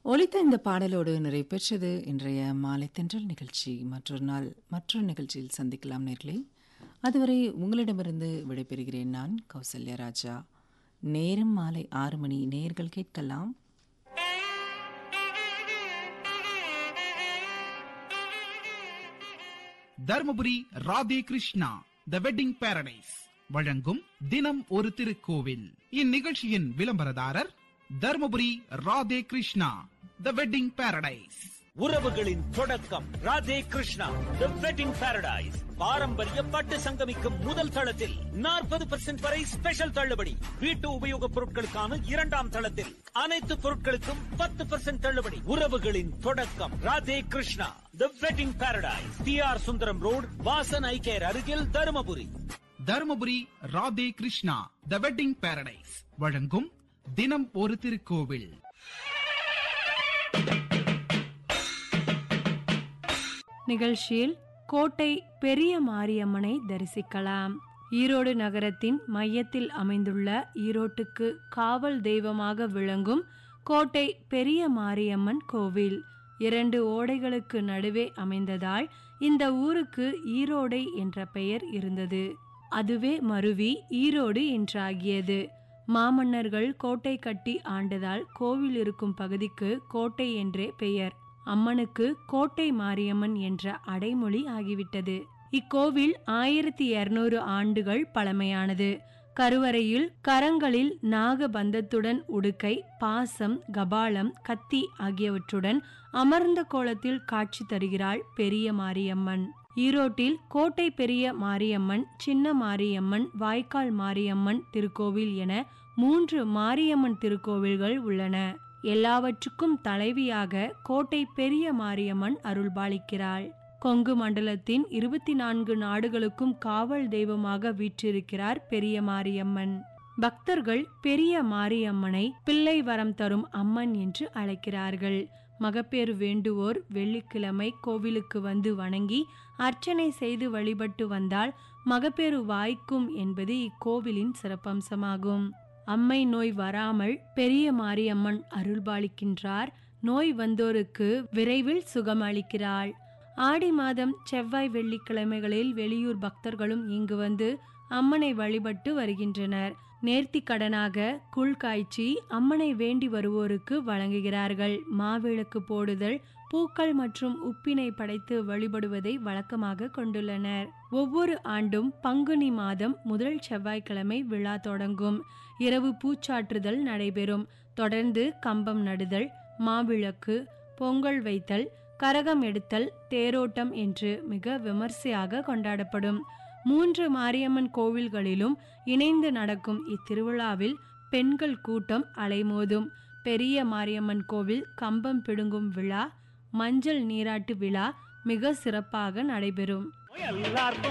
ஒலித்த இந்த பாடலோடு நிறைவு பெற்றது இன்றைய மாலை தென்றல் நிகழ்ச்சி மற்றொரு நாள் மற்றொரு நிகழ்ச்சியில் சந்திக்கலாம் நேர்களே அதுவரை உங்களிடமிருந்து விடைபெறுகிறேன் நான் கௌசல்யா ராஜா நேரம் மாலை ஆறு மணி நேர்கள் கேட்கலாம் Dharmapuri Radhe Krishna the wedding paradise வழங்கும் தினம் ஒரு திருக்கோவில் இந்நிகழ்ச்சியின் விளம்பரதாரர் Dharmapuri Radhe Krishna the wedding paradise உறவுகளின் தொடக்கம் Radhe Krishna the wedding paradise பாரம்பரிய பட்டு சங்கமிக்கும் முதல் தளத்தில் நாற்பது பெர்சென்ட் வரை ஸ்பெஷல் தள்ளுபடி வீட்டு உபயோகப் பொருட்களுக்கான இரண்டாம் தளத்தில் அனைத்து பொருட்களுக்கும் பத்து பெர்சென்ட் தள்ளுபடி உறவுகளின் தொடக்கம் Radhe Krishna the wedding paradise T R Sundaram road Vasan eye care அருகில் Dharmapuri Dharmapuri Radhe Krishna the wedding paradise வழங்கும் தினம் ஒரு திருக்கோவில் நிகழ்ச்சியில் கோட்டை பெரிய மாரியம்மனை தரிசிக்கலாம் ஈரோடு நகரத்தின் மையத்தில் அமைந்துள்ள ஈரோட்டுக்கு காவல் தெய்வமாக விளங்கும் கோட்டை பெரிய மாரியம்மன் கோவில் இரண்டு ஓடைகளுக்கு நடுவே அமைந்ததால் இந்த ஊருக்கு ஈரோடை என்ற பெயர் இருந்தது அதுவே மருவி ஈரோடு என்றாகியது மாமன்னர்கள் கோட்டை கட்டி ஆண்டதால் கோவில் இருக்கும் பகுதிக்கு கோட்டை என்றே பெயர் அம்மனுக்கு கோட்டை மாரியம்மன் என்ற அடைமொழி ஆகிவிட்டது இக்கோவில் ஆயிரத்தி இருநூறு ஆண்டுகள் பழமையானது கருவறையில் கரங்களில் நாகபந்தத்துடன் உடுக்கை பாசம் கபாலம் கத்தி ஆகியவற்றுடன் அமர்ந்த கோலத்தில் காட்சி தருகிறாள் பெரிய மாரியம்மன் ஈரோட்டில் கோட்டை பெரிய மாரியம்மன் சின்ன மாரியம்மன் வாய்க்கால் மாரியம்மன் திருக்கோவில் என மூன்று மாரியம்மன் திருக்கோவில்கள் உள்ளன எல்லாவற்றுக்கும் தலைவியாக கோட்டை பெரிய மாரியம்மன் அருள்பாலிக்கிறாள் கொங்கு மண்டலத்தின் இருபத்தி நான்கு நாடுகளுக்கும் காவல் தெய்வமாக வீற்றிருக்கிறார் பெரிய மாரியம்மன் பக்தர்கள் பெரிய மாரியம்மனை பிள்ளை வரம் தரும் அம்மன் என்று அழைக்கிறார்கள் மகப்பேறு வேண்டுவோர் வெள்ளிக்கிழமை கோவிலுக்கு வந்து வணங்கி அர்ச்சனை செய்து வழிபட்டு வந்தால் மகப்பேறு வாய்க்கும் என்பது இக்கோவிலின் சிறப்பம்சமாகும் அம்மை நோய் வராமல் பெரிய மாரியம்மன் அருள்பாலிக்கின்றார் நோய் வந்தோருக்கு விரைவில் சுகமளிக்கிறாள் ஆடி மாதம் செவ்வாய் வெள்ளிக்கிழமைகளில் வெளியூர் பக்தர்களும் இங்கு வந்து அம்மனை வழிபட்டு வருகின்றனர் நேர்த்தி கடனாக குள் காய்ச்சி அம்மனை வேண்டி வருவோருக்கு வழங்குகிறார்கள் மாவிளக்கு போடுதல் பூக்கள் மற்றும் உப்பினை படைத்து வழிபடுவதை வழக்கமாக கொண்டுள்ளனர் ஒவ்வொரு ஆண்டும் பங்குனி மாதம் முதல் செவ்வாய்க்கிழமை விழா தொடங்கும் இரவு பூச்சாற்றுதல் நடைபெறும் தொடர்ந்து கம்பம் நடுதல் மாவிளக்கு பொங்கல் வைத்தல் கரகம் எடுத்தல் தேரோட்டம் என்று மிக விமர்சையாக கொண்டாடப்படும் மூன்று மாரியம்மன் கோவில்களிலும் இணைந்து நடக்கும் இத்திருவிழாவில் பெண்கள் கூட்டம் அலைமோதும் பெரிய மாரியம்மன் கோவில் கம்பம் பிடுங்கும் விழா மஞ்சள் நீராட்டு விழா மிக சிறப்பாக நடைபெறும் எல்லாருக்கும்